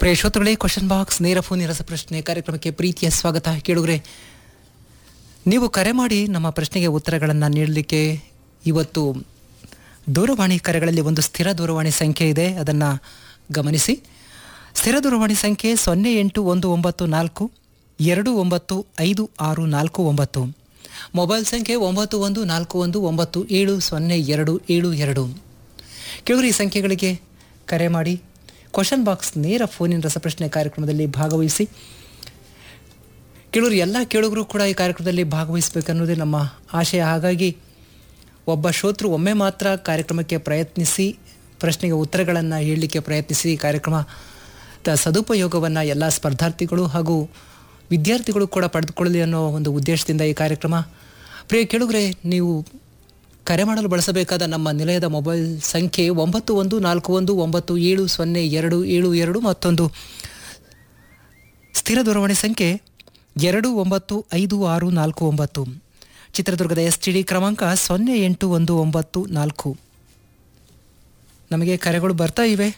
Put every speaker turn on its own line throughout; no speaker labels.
ಪ್ರಿಯ ಶ್ರೋತೃಗಳೇ question box ನೇರ phone ರಸ ಪ್ರಶ್ನೆ ಕಾರ್ಯಕ್ರಮಕ್ಕೆ ಪ್ರೀತಿಯ ಸ್ವಾಗತ ಕೇಳುಗ್ರೆ ನೀವು ಕರೆ ಮಾಡಿ ನಮ್ಮ ಪ್ರಶ್ನೆಗೆ ಉತ್ತರಗಳನ್ನು ನೀಡಲಿಕ್ಕೆ ಇವತ್ತು ದೂರವಾಣಿ ಕರೆಗಳಲ್ಲಿ ಒಂದು ಸ್ಥಿರ ದೂರವಾಣಿ ಸಂಖ್ಯೆ ಇದೆ ಅದನ್ನು ಗಮನಿಸಿ ಸ್ಥಿರ ದೂರವಾಣಿ ಸಂಖ್ಯೆ ಸೊನ್ನೆ ಎಂಟು ಒಂದು ಒಂಬತ್ತು ನಾಲ್ಕು ಎರಡು ಒಂಬತ್ತು ಐದು ಆರು ನಾಲ್ಕು ಒಂಬತ್ತು ಮೊಬೈಲ್ ಸಂಖ್ಯೆ ಒಂಬತ್ತು ಒಂದು ನಾಲ್ಕು ಒಂದು ಒಂಬತ್ತು ಏಳು ಸೊನ್ನೆ ಎರಡು ಏಳು ಎರಡು ಕೆಲವರು ಈ ಸಂಖ್ಯೆಗಳಿಗೆ ಕರೆ ಮಾಡಿ ಕ್ವಶನ್ ಬಾಕ್ಸ್ ನೇರ ಫೋನಿನ ರಸಪ್ರಶ್ನೆ ಕಾರ್ಯಕ್ರಮದಲ್ಲಿ ಭಾಗವಹಿಸಿ ಕೆಲವರು ಎಲ್ಲ ಕೇಳುಗರು ಕೂಡ ಈ ಕಾರ್ಯಕ್ರಮದಲ್ಲಿ ಭಾಗವಹಿಸಬೇಕನ್ನೋದೇ ನಮ್ಮ ಆಶಯ ಹಾಗಾಗಿ ಒಬ್ಬ ಶ್ರೋತೃ ಒಮ್ಮೆ ಮಾತ್ರ ಕಾರ್ಯಕ್ರಮಕ್ಕೆ ಪ್ರಯತ್ನಿಸಿ ಪ್ರಶ್ನೆಗೆ ಉತ್ತರಗಳನ್ನು ಹೇಳಲಿಕ್ಕೆ ಪ್ರಯತ್ನಿಸಿ ಈ ಕಾರ್ಯಕ್ರಮ ತ ಸದುಪಯೋಗವನ್ನು ಎಲ್ಲ ಸ್ಪರ್ಧಾರ್ಥಿಗಳು ಹಾಗೂ ವಿದ್ಯಾರ್ಥಿಗಳು ಕೂಡ ಪಡೆದುಕೊಳ್ಳಲಿ ಅನ್ನೋ ಒಂದು ಉದ್ದೇಶದಿಂದ ಈ ಕಾರ್ಯಕ್ರಮ ಪ್ರಿಯ ಕೇಳುಗರೆ ನೀವು ಕರೆ ಮಾಡಲು ಬಳಸಬೇಕಾದ ನಮ್ಮ ನಿಲಯದ ಮೊಬೈಲ್ ಸಂಖ್ಯೆ ಒಂಬತ್ತು ಒಂದು ನಾಲ್ಕು ಒಂದು ಒಂಬತ್ತು ಏಳು ಸೊನ್ನೆ ಎರಡು ಏಳು ಎರಡು ಮತ್ತೊಂದು ಸ್ಥಿರ ದೂರವಾಣಿ ಸಂಖ್ಯೆ ಎರಡು ಒಂಬತ್ತು ಐದು ಆರು ನಾಲ್ಕು ಒಂಬತ್ತು ಚಿತ್ರದುರ್ಗದ ಎಸ್ ಟಿ ಡಿ ಕ್ರಮಾಂಕ ಸೊನ್ನೆ ಎಂಟು ಒಂದು ಒಂಬತ್ತು ನಾಲ್ಕು ನಮಗೆ ಕರೆಗಳು ಬರ್ತಾ ಇವೆ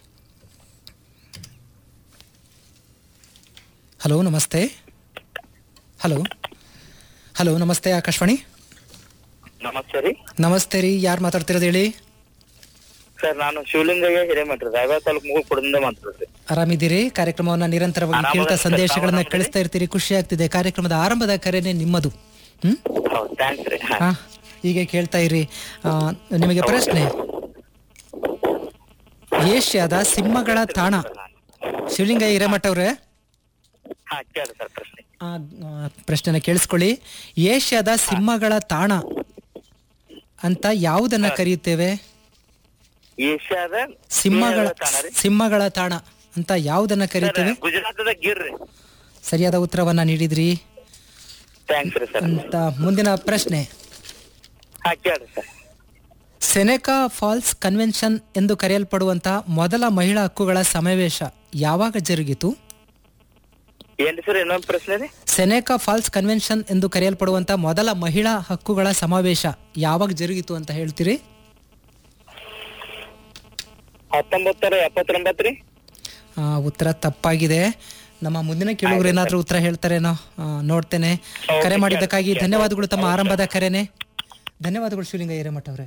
ಹಲೋ ನಮಸ್ತೆ ಹಲೋ ಹಲೋ ನಮಸ್ತೆ ಆಕಾಶವಾಣಿ
ನಮಸ್ತೆ ರೀ
ನಮಸ್ತೆ ರೀ ಯಾರು ಮಾತಾಡ್ತಿರೋದು ಹೇಳಿ
ಸರ್ ನಾನು ಶಿವಲಿಂಗಯ್ಯ ಹಿರೇಮಠ ರಾಯಬಾಗ ತಾಲೂಕು ಮುಗುಳ್ಕೊಡದಿಂದ ಮಾತಾಡ್ರಿ
ಆರಾಮಿದ್ದೀರಿ ಕಾರ್ಯಕ್ರಮವನ್ನ ನಿರಂತರವಾಗಿ
ಆರಾಮದ
ಕೇಳ್ತಾ
ಸರ್,
ಸಂದೇಶಗಳನ್ನ
ಆರಾಮದ
ಕಳಿಸ್ತಾ ಇರ್ತೀರಿ ಖುಷಿ ಆಗ್ತಿದೆ ಕಾರ್ಯಕ್ರಮದ ಆರಂಭದ ಕರೆನೇ ನಿಮ್ಮದು ಹ್ಮ್
ಹೌದು ಥ್ಯಾಂಕ್ಸ್ ರೀ ಹಾ.
ಹಾ ಹೀಗೆ ಕೇಳ್ತಾ ಇರಿ ಆ, ನಿಮಗೆ ಪ್ರಶ್ನೆ ಏಷ್ಯಾದ ಸಿಂಹಗಳ ತಾಣ ಶಿವಲಿಂಗ ಹಿರೇಮಠ ಅವ್ರೆ
ಹಾ ಕೇಳಿ ಸರ್ ಪ್ರಶ್ನೆ
ಆ, ಆ, ಪ್ರಶ್ನೆನ ಕೇಳಿಸ್ಕೊಳ್ಳಿ ಏಷ್ಯಾದ ಸಿಂಹಗಳ ತಾಣ ಅಂತ ಯಾವುದನ್ನ ಕರೆಯುತ್ತೇವೆ
ಏಷ್ಯಾದ
ಸಿಂಹಗಳ
ತಾಣ ರೀ
ಸಿಂಹಗಳ ತಾಣ ಅಂತ ಯಾವುದನ್ನ ಕರೆಯುತ್ತೇವೆ
ಸರ್ ಗುಜರಾತದ ಗಿರ್ ರೀ
ಸರಿಯಾದ ಉತ್ತರವನ್ನ ನೀಡಿದ್ರಿ
ಥ್ಯಾಂಕ್ಸ್ ರೀ ಸರ್
ಅಂತ ಮುಂದಿನ ಪ್ರಶ್ನೆ
ಹಾ ಕೇಳಿ ಸರ್
ಸೆನೆಕಾ ಫಾಲ್ಸ್ ಕನ್ವೆನ್ಷನ್ ಎಂದು ಕರೆಯಲ್ಪಡುವಂತ ಮೊದಲ ಮಹಿಳಾ ಹಕ್ಕುಗಳ ಸಮಾವೇಶ ಯಾವಾಗ ಜರುಗಿತು
ಏನ್ರಿ ಸರ್ ಇನ್ನೊಂದು ಪ್ರಶ್ನೆ ರೀ
ಸೆನೆಕಾ ಫಾಲ್ಸ್ ಕನ್ವೆನ್ಷನ್ ಎಂದು ಕರೆಯಲ್ಪಡುವಂತ ಮೊದಲ ಮಹಿಳಾ ಹಕ್ಕುಗಳ ಸಮಾವೇಶ ಯಾವಾಗ ಜರುಗಿತು ಅಂತ ಹೇಳ್ತೀರಿ
ಹತ್ತೊಂಬತ್ತರ ಎಪ್ಪತ್ತೊಂಬತ್ತು ರೀ
ಆ, ಉತ್ತರ ತಪ್ಪಾಗಿದೆ ನಮ್ಮ ಮುಂದಿನ ಕೇಳುಗರು ಏನಾದ್ರೂ ಉತ್ತರ ಹೇಳ್ತಾರೇನೋ ಆ, ನೋಡ್ತೇನೆ ಕರೆ ಮಾಡಿದ್ದಕ್ಕಾಗಿ ಧನ್ಯವಾದಗಳು ತಮ್ಮ ಆರಂಭದ ಕರೆನೆ ಧನ್ಯವಾದಗಳು ಶಿವಲಿಂಗ ಹಿರೇಮಠ ಅವರೇ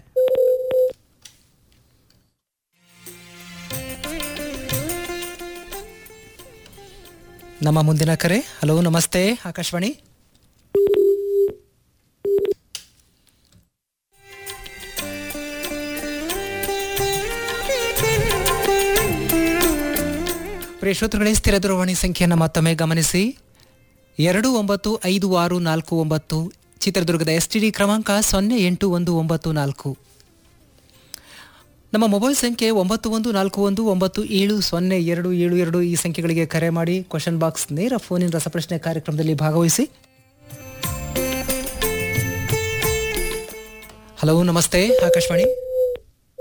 ನಮ್ಮ ಮುಂದಿನ ಕರೆ ಹಲೋ ನಮಸ್ತೆ ಆಕಾಶವಾಣಿ ಪ್ರಿಯ ಶ್ರೋತೃಗಳೇ ಸ್ಥಿರ ದೂರವಾಣಿ ಸಂಖ್ಯೆಯನ್ನು ಮತ್ತೊಮ್ಮೆ ಗಮನಿಸಿ ಎರಡು ಒಂಬತ್ತು ಐದು ಆರು ನಾಲ್ಕು ಒಂಬತ್ತು ಚಿತ್ರದುರ್ಗದ ಎಸ್ ಟಿ ಡಿ ಕ್ರಮಾಂಕ ಸೊನ್ನೆ ಎಂಟು ಒಂದು ಒಂಬತ್ತು ನಾಲ್ಕು ನಮ್ಮ ಮೊಬೈಲ್ ಸಂಖ್ಯೆ ಒಂಬತ್ತು ಒಂದು ನಾಲ್ಕು ಒಂದು ಒಂಬತ್ತು ಏಳು ಸೊನ್ನೆ ಎರಡು ಏಳು ಎರಡು ಈ ಸಂಖ್ಯೆಗಳಿಗೆ ಕರೆ ಮಾಡಿ ಕ್ವಶನ್ ಬಾಕ್ಸ್ ನೇರ ಫೋನಿನ ರಸಪ್ರಶ್ನೆ ಕಾರ್ಯಕ್ರಮದಲ್ಲಿ ಭಾಗವಹಿಸಿ ಹಲೋ ನಮಸ್ತೆ ಆಕಾಶವಾಣಿ